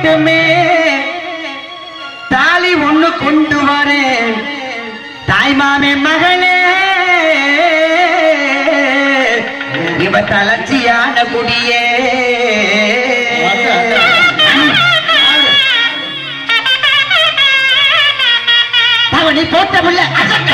போகட்டுமே தாலி ஒண்ணு கொண்டு வரேன் தாய்மாமே மகளே இவ தளர்ச்சியான குடியே தவணி போட்ட புள்ள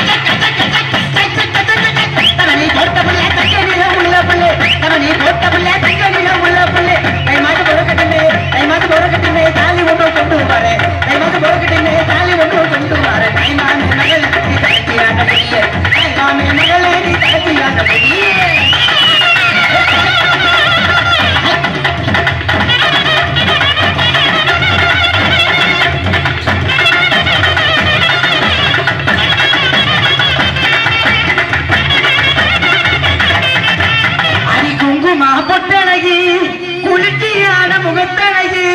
தவணி போட்ட புள்ள தங்க நிலம் உள்ள புள்ளே தவணி போட்ட புள்ள தங்க நிலம் உள்ள புள்ளே தை மாட்டு பொறுக்கட்டுமே தை மாட்டு பொறுக்கட்டுமே தாலி ஒன்று கொண்டு வரேன் தை மாட்டு பொறுக்கட்டுமே தாலி ஒன்று கொண்டு வரேன் தை மாமே மகளே நீ தளர்ச்சியான குடியே தை மாமே மகளே நீ தளர்ச்சியான குடியே அடி குங்குமா பொட்டழகி குளிர்ச்சியான முகத்தழகி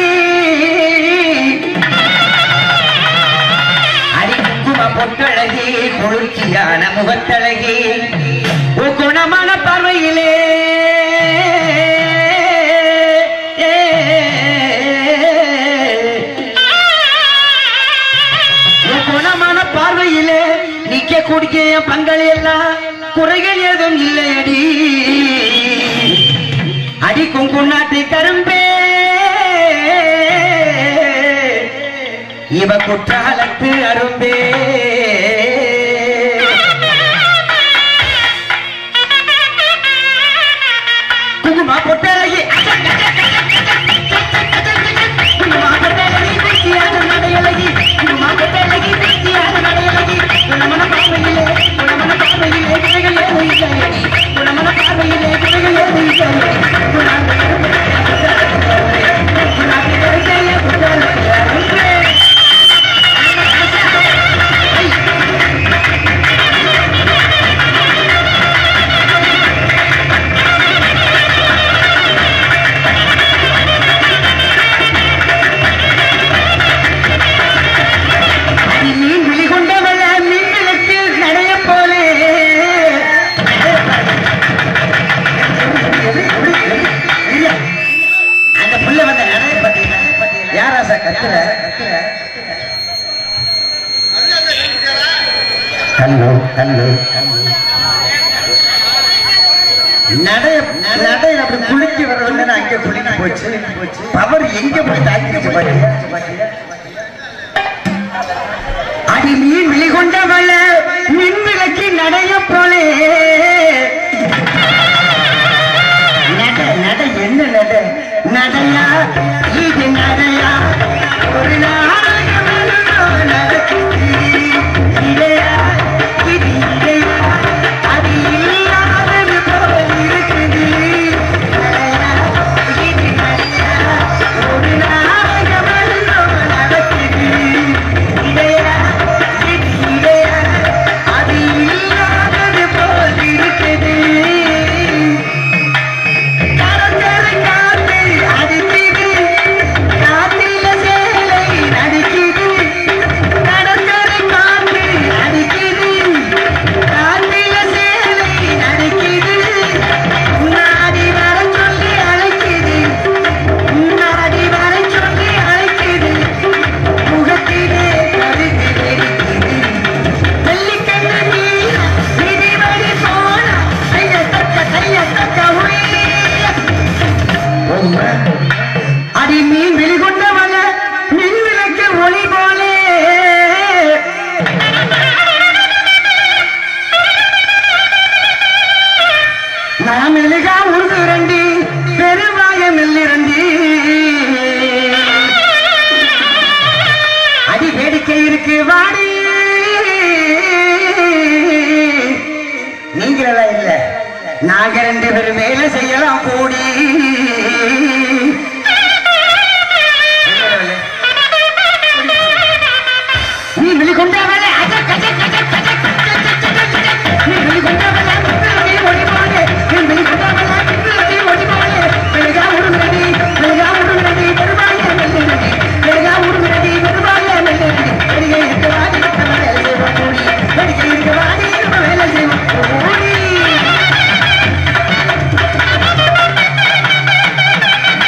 அடி குங்கும பொட்டழகி குளிர்ச்சியான முகத்தழகி உன் குணமான பார்வையிலே உன் குணமான பார்வையிலே நிக்க குடிக்க என் பங்கள் எல்லாம் குறைகள் ஏதும் இல்லையடி அடி குங்குநாட்டி கரும்பே இவ குற்றாலத்து அரும்பே குங்குமா பொட்டழகி குங்குமா பொட்டழகி குச்சியான நடையழகி குங்குமா பொட்டழகி குச்சியான நடையழகி குணமன பார்வையிலே குணமன பார்வையிலே குறைகள் ஏதும் இல்லையடி குணமன பார்வையிலே குறைகள் ஏதும் இல்லையடி குணாட்டி குணாட்டி கருத்தைய குற்றாலத்து அரும்பே மீன் விழி கொண்டவள மீன் விளக்கில் நடைய போலே அந்த புள்ள வந்த நடைய பத்தீங்களா யாரா சார் கத்துற கல்லு கல்லு நடைய நடைய அப்படி குளிக்க வரவில்லை அங்கே குளிக்க போச்சு பவர் எங்க போய் தாக்கிடுச்சு பாத்தீங்க அடி மீன் விழி கொண்டவள மின் விளக்கி நடைய போலே நட நட என்ன நட நடையா இது நடையா ஒரு நாடகம் எல்லாம் நடக்குது. இடையா, இது இடையா, அது இல்லாதது போல் இருக்குது. நடையா, இது நடையா, ஒரு நாடகம் எல்லாம் நடக்குது. இடையா, இது இடையா, அது இல்லாதது போல் இருக்குது கடற்கரை காத்து அடிக்குது, காத்தில சேலை நடிக்குது. கடற்கரை காத்து அடிக்குது, காத்தில சேலை நடிக்குது. முன்னாடி வர சொல்லி அழைக்குது, முன்னாடி வர சொல்லி அழைக்குது. முகத்திலே கருத்து வெடிக்குது. வெள்ளிக்கண்ணு நீல விதிவழி போன கைய தக்க கைய தக்க உயிர அடி மீன் வெளிகொண்டவன மின் விளக்கு ஒளி போலே நாம் எழுகா உருதுரண்டி பெருவாயம் இல்லிரண்டி அடி வேடிக்கை இருக்கு வாடி நீங்களெல்லாம் இல்ல நாங்க ரெண்டு பேரும் வேலை செய்யலாம் கூடி நீ வெளிக்கொண்டவளே அஜக் அஜக் அஜக் அஜக் அஜக் அஜக் அஜக் அஜக். நீ வெளிக்கொண்டவளே முப்பிலத்தை ஒளிபாலே நீ வெளிக்கொண்டவளே முப்பிலத்தை ஒளிபாலே மெழுகா உருகுனடி மெழுகா உருகுனடி பெருமாளே மெல்லுனடி மெழுகா உருகுனடி பெருமாளே மெல்லுனடி வெடிகை இருக்க வாடி நம்ம வேலை செய்வோம் கூடி வெடிகை இருக்க வாடி நம்ம வேலை செய்வோம் கூடி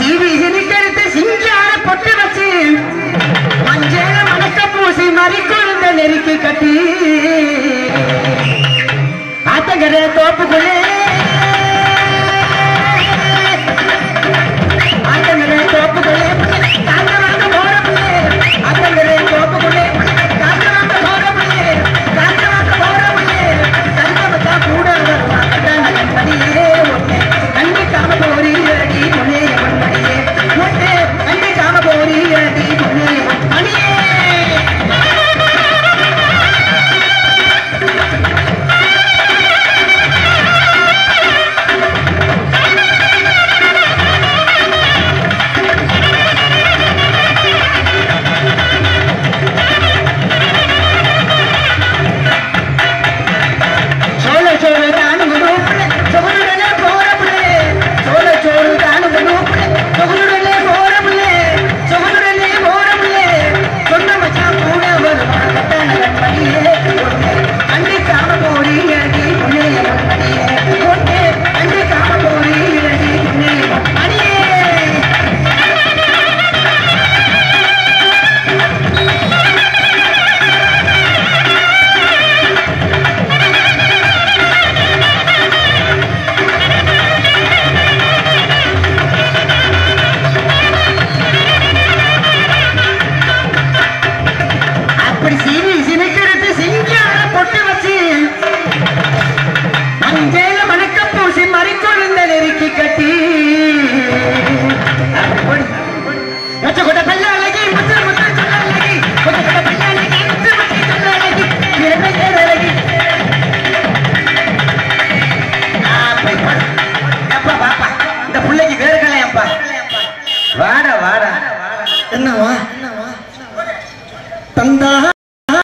சீவி சிரிக்கெடுத்து சிங்கார பொட்டு வச்சு மஞ்சள மணக்க பூசி மறி கொழுந்த நெருக்கி கட்டி ஆத்தங்கர தோப்புக்குள்ளே ஆத்தங்கர தோப்புக்குள்ளே காந்த வாங்க போற புள்ளே ஆத்தங்கர தோப்புக்குள்ளே காந்த வாங்க போற புள்ளே காந்த வாங்க போற புள்ளே தங்கமத்தா கூட வருவா கட்டாங்க படியே ஒண்ணே கண்டிக்காம போரி அடி முனே மணியே ஒண்ணே கண்டிக்காம போரி அடி முனே மணியே சோழ சோறு தானுங்க நூப்புல சொகுனுடனே போற புள்ளே சோழ சோறு தானுங்க நூப்புல சொகுனுடனே போற புள்ளே சொகுனுடனே போற புள்ளே சொந்த மச்சான் கூட வருவான் கட்டான படியே ஒண்ணே கண்டிக்காம போரி அடி புள்ளே படியே ஒண்ணே கண்டிக்காம போரி அடி புள்ளே அடியே அப்படி சீவி சிரிக்கிறது சிங்கார பொட்டு வச்சு மஞ்சள் மணக்க பூசி மறிக்கொழுந்த நெருக்கி கட்டி அப்படி மச்ச கொட்ட பல்ல அழகி முத்து முத்து சொல்ல அழகி கொட்ட கொட்ட பல்ல அழகி முத்து முத்து சொல்ல அழகி இறந்த ஏற அழகி அப்பா பாப்பா இந்த பிள்ளைக்கு வேறு கலையப்பா வாடா